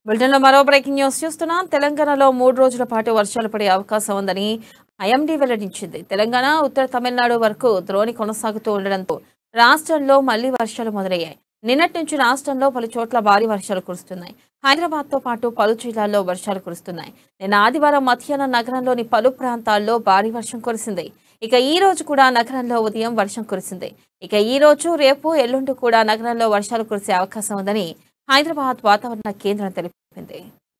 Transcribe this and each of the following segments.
బులెటిన్లో మరో breaking news చూస్తున్నాం తెలంగాణలో మూడు రోజుల పాటు వర్షాలు పడే అవకాశం ఉందని ఐఎండీ వెల్లడించింది తెలంగాణ ఉత్తర తమిళనాడు వరకు ద్రోణి కొనసాగుతూ ఉండడంతో రాష్ట్రంలో మళ్లీ వర్షాలు మొదలయ్యాయి నిన్నటి నుంచి రాష్ట్రంలో పలు చోట్ల భారీ వర్షాలు కురుస్తున్నాయి హైదరాబాద్ తో పాటు పలు జిల్లాల్లో వర్షాలు కురుస్తున్నాయి నిన్న ఆదివారం మధ్యాహ్నం నగరంలోని పలు ప్రాంతాల్లో భారీ వర్షం కురిసింది ఇక ఈ రోజు కూడా నగరంలో ఉదయం వర్షం కురిసింది ఇక ఈ రోజు రేపు ఎల్లుండి కూడా నగరంలో వర్షాలు కురిసే అవకాశం ఉందని హైదరాబాద్ వాతావరణ కేంద్రం తెలిపింది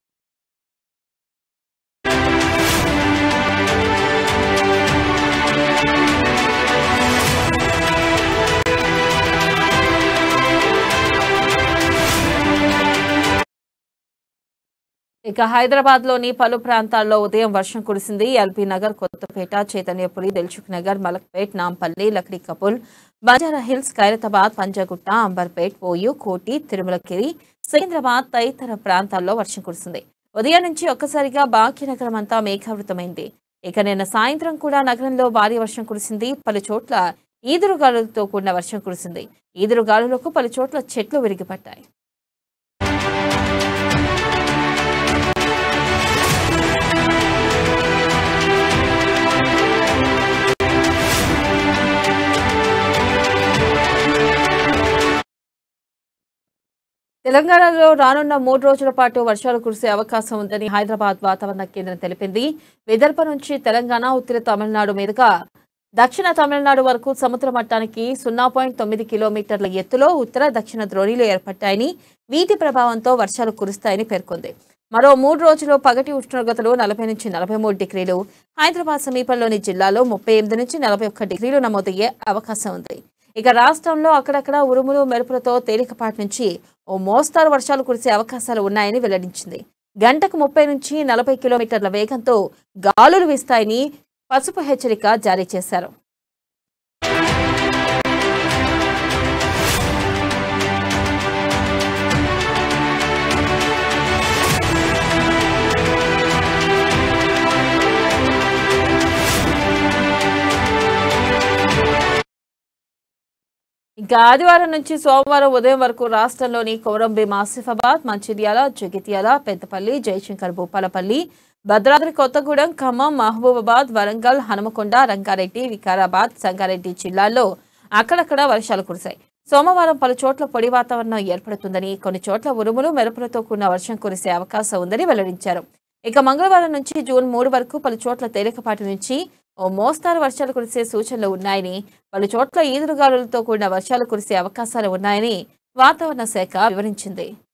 ఇక హైదరాబాద్ లోని పలు ప్రాంతాల్లో ఉదయం వర్షం కురిసింది L B Nagar Kothapet Chaitanyapuri Dilsukh Nagar Malakpet Nampally Lakdikapul Banjara Hills Khairatabad Panjagutta Amberpet పోయు కోటి తిరుమలగిరి సికింద్రాబాద్ తదితర ప్రాంతాల్లో వర్షం కురిసింది ఉదయం నుంచి ఒక్కసారిగా భాగ్యనగరం అంతా మేఘావృతమైంది ఇక నిన్న సాయంత్రం కూడా నగరంలో భారీ వర్షం కురిసింది పలు చోట్ల ఈదురుగాలులతో కూడిన వర్షం కురిసింది ఈదురుగాలులకు పలు చోట్ల చెట్లు విరిగిపడ్డాయి తెలంగాణలో రానున్న మూడు రోజుల పాటు వర్షాలు కురిసే అవకాశం ఉందని హైదరాబాద్ వాతావరణ కేంద్రం తెలిపింది విదర్భ నుంచి తెలంగాణ ఉత్తర తమిళనాడు మీదుగా దక్షిణ తమిళనాడు వరకు సముద్ర మట్టానికి సున్నా పాయింట్ తొమ్మిది కిలోమీటర్ల ఎత్తులో ఉత్తర దక్షిణ ద్రోణిలు ఏర్పడ్డాయని వీటి ప్రభావంతో వర్షాలు కురుస్తాయని పేర్కొంది మరో మూడు రోజులు పగటి ఉష్ణోగ్రతలు నలభై నుంచి నలభై మూడు డిగ్రీలు హైదరాబాద్ సమీపంలోని జిల్లాలో ముప్పై ఎనిమిది నుంచి నలభై ఒక్క డిగ్రీలు నమోదయ్యే అవకాశం ఉంది ఇక రాష్ట్రంలో అక్కడక్కడ ఉరుములు మెరుపులతో తేలికపాటి నుంచి ఓ మోస్తారు వర్షాలు కురిసే అవకాశాలు ఉన్నాయని వెల్లడించింది గంటకు ముప్పై నుంచి నలభై కిలోమీటర్ల వేగంతో గాలులు వీస్తాయని పసుపు హెచ్చరిక జారీ చేశారు ఇంకా ఆదివారం నుంచి సోమవారం ఉదయం వరకు రాష్ట్రంలోని కొమరంభీం ఆసిఫాబాద్ మంచిర్యాల జగిత్యాల పెద్దపల్లి జయశంకర్ భూపాలపల్లి భద్రాద్రి కొత్తగూడెం ఖమ్మం మహబూబాబాద్ వరంగల్ హనుమకొండ రంగారెడ్డి వికారాబాద్ సంగారెడ్డి జిల్లాల్లో అక్కడక్కడ వర్షాలు కురిశాయి సోమవారం పలు చోట్ల పొడి వాతావరణం ఏర్పడుతుందని కొన్ని చోట్ల ఉరుములు మెరుపులతో కూడిన వర్షం కురిసే అవకాశం ఉందని వెల్లడించారు ఇక మంగళవారం నుంచి జూన్ మూడు వరకు పలు చోట్ల తేలికపాటి నుంచి ఓ మోస్తారు వర్షాలు కురిసే సూచనలు ఉన్నాయని పలు చోట్ల ఈదురుగాలులతో కూడిన వర్షాలు కురిసే అవకాశాలు ఉన్నాయని వాతావరణ శాఖ వివరించింది